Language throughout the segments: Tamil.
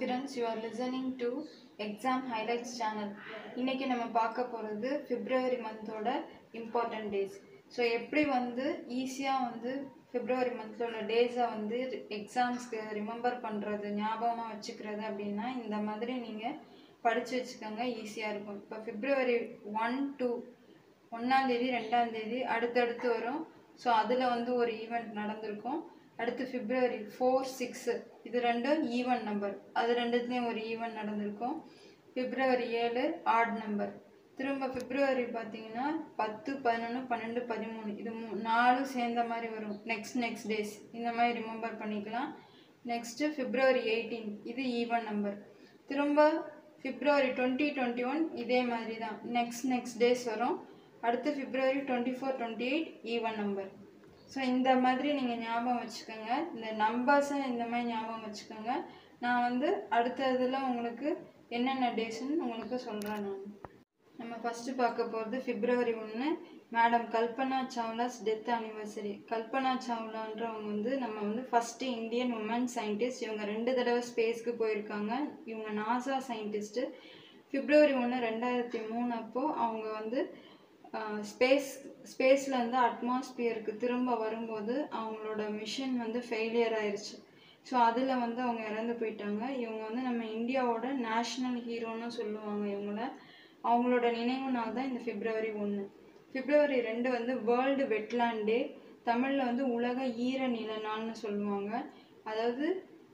aspirants you are listening to exam highlights channel இன்னைக்கு நம்ம பார்க்க போகிறது பிப்ரவரி மந்தோட இம்பார்ட்டன்ட் டேஸ் ஸோ எப்படி வந்து ஈஸியாக வந்து பிப்ரவரி மந்தில் உள்ள டேஸை வந்து எக்ஸாம்ஸ்க்கு ரிமெம்பர் பண்ணுறது ஞாபகமாக வச்சுக்கிறது அப்படின்னா இந்த மாதிரி நீங்கள் படித்து வச்சுக்கோங்க ஈஸியாக இருக்கும் இப்போ பிப்ரவரி ஒன் டூ ஒன்றாந்தேதி ரெண்டாந்தேதி அடுத்தடுத்து வரும் ஸோ அதில் வந்து ஒரு ஈவெண்ட் நடந்திருக்கும் அடுத்து பிப்ரவரி ஃபோர் சிக்ஸு இது ரெண்டும் ஈவன் நம்பர் அது ரெண்டுத்துலேயும் ஒரு ஈவெண்ட் நடந்திருக்கும் பிப்ரவரி ஏழு ஆட் நம்பர் திரும்ப பிப்ரவரி பார்த்தீங்கன்னா பத்து பதினொன்று பன்னெண்டு பதிமூணு இது மூ நாலும் சேர்ந்த மாதிரி வரும் நெக்ஸ்ட் நெக்ஸ்ட் டேஸ் இந்த மாதிரி ரிமெம்பர் பண்ணிக்கலாம் நெக்ஸ்ட்டு பிப்ரவரி எயிட்டீன் இது ஈவன் நம்பர் திரும்ப பிப்ரவரி டுவெண்ட்டி டுவெண்ட்டி ஒன் இதே மாதிரி தான் நெக்ஸ்ட் நெக்ஸ்ட் டேஸ் வரும் அடுத்து February twenty four twenty eight even number so இந்த மாதிரி நீங்கள் ஞாபகம் வச்சுக்கோங்க இந்த நம்பர்ஸை இந்த மாதிரி ஞாபகம் வச்சுக்கோங்க நான் வந்து அடுத்த இதில் உங்களுக்கு என்னென்ன டேஸ்ன்னு உங்களுக்கு சொல்கிறேன் நான் நம்ம ஃபஸ்ட்டு பார்க்க போகிறது பிப்ரவரி ஒன்று madam Kalpana Chawla's death anniversary Kalpana சாவ்லான்றவங்க வந்து நம்ம வந்து ஃபஸ்ட்டு இந்தியன் உமன் சயின்டிஸ்ட் இவங்க ரெண்டு தடவை ஸ்பேஸ்க்கு போயிருக்காங்க இவங்க நாசா சயின்டிஸ்ட்டு பிப்ரவரி ஒன்று ரெண்டாயிரத்தி மூணு அப்போ அவங்க வந்து ஸ்பேஸ் ஸ்பேஸில் வந்து அட்மாஸ்பியருக்கு திரும்ப வரும்போது அவங்களோட மிஷின் வந்து ஃபெயிலியர் ஆயிடுச்சு ஸோ அதில் வந்து அவங்க இறந்து போயிட்டாங்க இவங்க வந்து நம்ம இந்தியாவோட நேஷ்னல் ஹீரோன்னு சொல்லுவாங்க இவங்கள அவங்களோட நினைவு நாள் தான் இந்த பிப்ரவரி ஒன்று பிப்ரவரி ரெண்டு வந்து வேர்ல்டு வெட்லேண்ட் டே தமிழில் வந்து உலக ஈர நில நாள்னு சொல்லுவாங்க அதாவது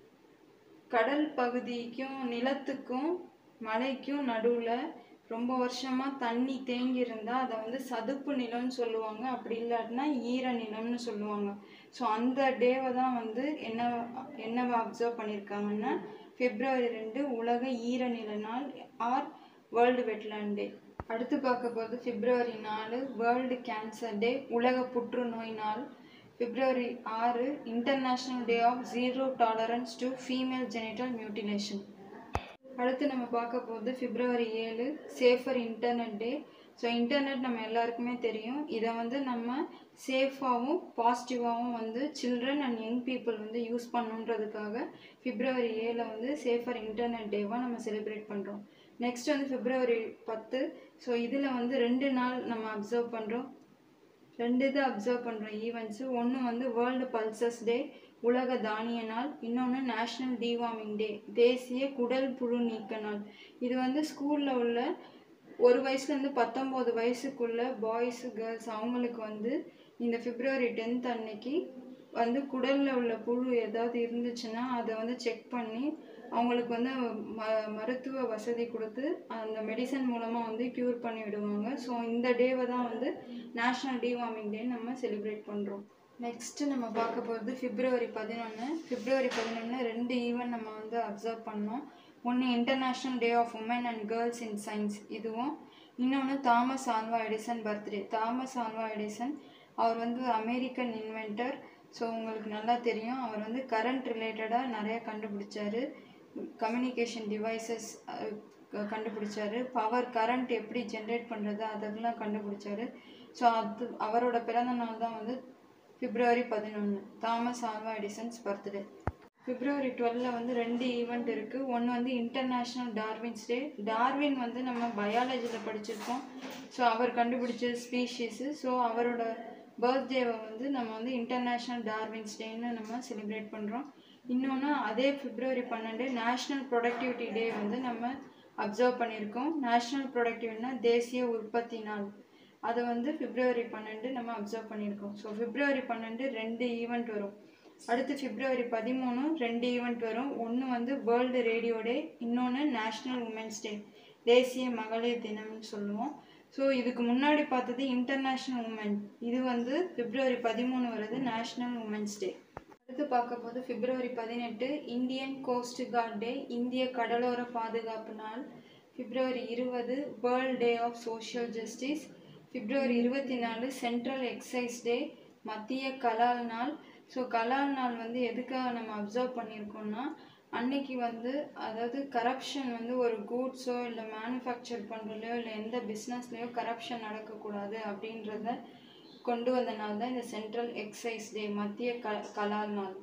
கடல் பகுதிக்கும் நிலத்துக்கும் மலைக்கும் நடுவில் ரொம்ப வருஷமாக தண்ணி தேங்கி இருந்தால் அதை வந்து சதுப்பு நிலம்னு சொல்லுவாங்க அப்படி இல்லாட்டினா ஈர நிலம்னு சொல்லுவாங்க ஸோ அந்த டேவை தான் வந்து என்ன என்னவை அப்சர்வ் பண்ணியிருக்காங்கன்னா பிப்ரவரி ரெண்டு உலக ஈர நில நாள் ஆர் வேர்ல்டு வெட்லேண்ட் டே அடுத்து பார்க்க போகிறது பிப்ரவரி நாலு வேர்ல்டு கேன்சர் டே உலக புற்றுநோய் நாள் பிப்ரவரி ஆறு international day of zero tolerance to female genital mutilation அடுத்து நம்ம பார்க்க போகிறது பிப்ரவரி ஏழு safer internet day so internet நம்ம எல்லாருக்குமே தெரியும் இதை வந்து நம்ம சேஃபாகவும் பாசிட்டிவாகவும் வந்து சில்ட்ரன் அண்ட் யங் பீப்புள் வந்து யூஸ் பண்ணுன்றதுக்காக பிப்ரவரி ஏழை வந்து சேஃபர் இன்டர்நெட் டேவாக நம்ம செலிப்ரேட் பண்ணுறோம் நெக்ஸ்ட் வந்து பிப்ரவரி பத்து ஸோ இதில் வந்து ரெண்டு நாள் நம்ம அப்சர்வ் பண்ணுறோம் ரெண்டு இது அப்சர்வ் பண்ணுற ஈவெண்ட்ஸு ஒன்று வந்து வேர்ல்டு பல்சஸ் டே உலக தானிய நாள் இன்னொன்று நேஷ்னல் டிவார்மிங் டே தேசிய குடல் புழு நீக்க நாள் இது வந்து ஸ்கூலில் உள்ள ஒரு வயசுலேருந்து பத்தொம்போது வயசுக்குள்ள பாய்ஸு கேர்ள்ஸ் அவங்களுக்கு வந்து இந்த பிப்ரவரி டென்த் அன்னைக்கு வந்து குடலில் உள்ள புழு ஏதாவது இருந்துச்சுன்னா அதை வந்து செக் பண்ணி அவங்களுக்கு வந்து ம மருத்துவ வசதி கொடுத்து அந்த மெடிசன் மூலமாக வந்து க்யூர் பண்ணி விடுவாங்க ஸோ இந்த டேவை தான் வந்து நேஷ்னல் டிவார்மிங் டே நம்ம செலிப்ரேட் பண்ணுறோம் நெக்ஸ்ட்டு நம்ம பார்க்க போகிறது பிப்ரவரி பதினொன்று பிப்ரவரி பதினொன்று ரெண்டு ஈவெண்ட் நம்ம வந்து அப்சர்வ் பண்ணோம் ஒன்று international day of women and girls in science இதுவும் இன்னொன்று Thomas Alva Edison birthday Thomas Alva Edison அவர் வந்து அமெரிக்கன் இன்வென்டர் ஸோ உங்களுக்கு நல்லா தெரியும் அவர் வந்து கரண்ட் ரிலேட்டடாக நிறைய கண்டுபிடிச்சாரு கம்யூனிகேஷன் டிவைசஸ் கண்டுபிடிச்சாரு பவர் கரண்ட் எப்படி ஜென்ரேட் பண்ணுறது அதெல்லாம் கண்டுபிடிச்சாரு ஸோ அது அவரோட பிறந்த நாள் தான் வந்து பிப்ரவரி பதினொன்று Thomas Alva Edison's birthday February டுவெல்ல வந்து ரெண்டு ஈவெண்ட் இருக்குது ஒன்று வந்து இன்டர்நேஷ்னல் டார்வின்ஸ் டே டார்வின் வந்து நம்ம பயாலஜியில் படிச்சிருக்கோம் ஸோ அவர் கண்டுபிடிச்ச ஸ்பீஷீஸு ஸோ அவரோட பர்த்டேவை வந்து நம்ம வந்து இன்டர்நேஷ்னல் டார்வின்ஸ் டேன்னு நம்ம செலிப்ரேட் பண்ணுறோம் இன்னொன்று அதே பிப்ரவரி பன்னெண்டு நேஷ்னல் ப்ரொடக்டிவிட்டி டே வந்து நம்ம அப்சர்வ் பண்ணியிருக்கோம் நேஷ்னல் ப்ரொடக்டிவிட்டினா தேசிய உற்பத்தி நாள் அதை வந்து பிப்ரவரி பன்னெண்டு நம்ம அப்சர்வ் பண்ணியிருக்கோம் ஸோ பிப்ரவரி பன்னெண்டு ரெண்டு ஈவெண்ட் வரும் அடுத்து பிப்ரவரி பதிமூணு ரெண்டு ஈவெண்ட் வரும் ஒன்று வந்து வேர்ல்டு ரேடியோ டே இன்னொன்று நேஷ்னல் உமன்ஸ் டே தேசிய மகளிர் தினம்னு சொல்லுவோம் ஸோ இதுக்கு முன்னாடி பார்த்தது இன்டர்நேஷ்னல் உமன் இது வந்து பிப்ரவரி பதிமூணு வருது நேஷ்னல் உமன்ஸ் டே அடுத்து பார்க்க போது பிப்ரவரி பதினெட்டு இந்தியன் கோஸ்ட் கார்ட் டே இந்திய கடலோர பாதுகாப்பு நாள் பிப்ரவரி இருபது world day of social justice February இருபத்தி நாலு சென்ட்ரல் எக்ஸைஸ் டே மத்திய கலால் நாள் ஸோ கலால் நாள் வந்து எதுக்காக நம்ம அப்சர்வ் பண்ணியிருக்கோம்னா அன்னைக்கு வந்து அதாவது கரப்ஷன் வந்து ஒரு கூட்ஸோ இல்லை மேனுஃபேக்சர் பண்ணுறலையோ இல்லை எந்த பிஸ்னஸ்லேயோ கரப்ஷன் நடக்கக்கூடாது அப்படின்றத கொண்டு வந்த நாள் தான் இந்த சென்ட்ரல் எக்ஸைஸ் டே மத்திய க கலால் நாள்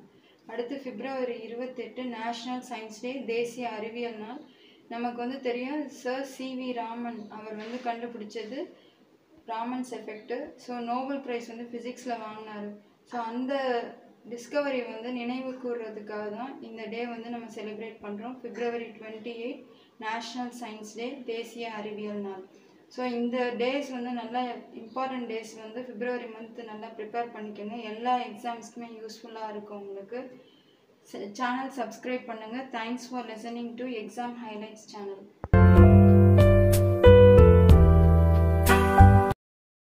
அடுத்து பிப்ரவரி இருபத்தெட்டு நேஷ்னல் சயின்ஸ் டே தேசிய அறிவியல் நாள் நமக்கு வந்து தெரியும் சர் சி வி ராமன் அவர் வந்து கண்டுபிடிச்சது Raman's effect so Nobel prize வந்து ஃபிசிக்ஸில் வாங்கினாரு ஸோ அந்த டிஸ்கவரி வந்து நினைவு கூறுறதுக்காக தான் இந்த டே வந்து நம்ம செலிப்ரேட் பண்ணுறோம் February twenty eight national science day தேசிய அறிவியல் நாள் ஸோ இந்த டேஸ் வந்து நல்லா இம்பார்ட்டன்ட் டேஸ் வந்து பிப்ரவரி மந்த் நல்லா ப்ரிப்பேர் பண்ணிக்கோங்க எல்லா எக்ஸாம்ஸ்க்குமே யூஸ்ஃபுல்லாக இருக்கும் உங்களுக்கு சேனல் சப்ஸ்கிரைப் பண்ணுங்கள் thanks for listening to exam highlights channel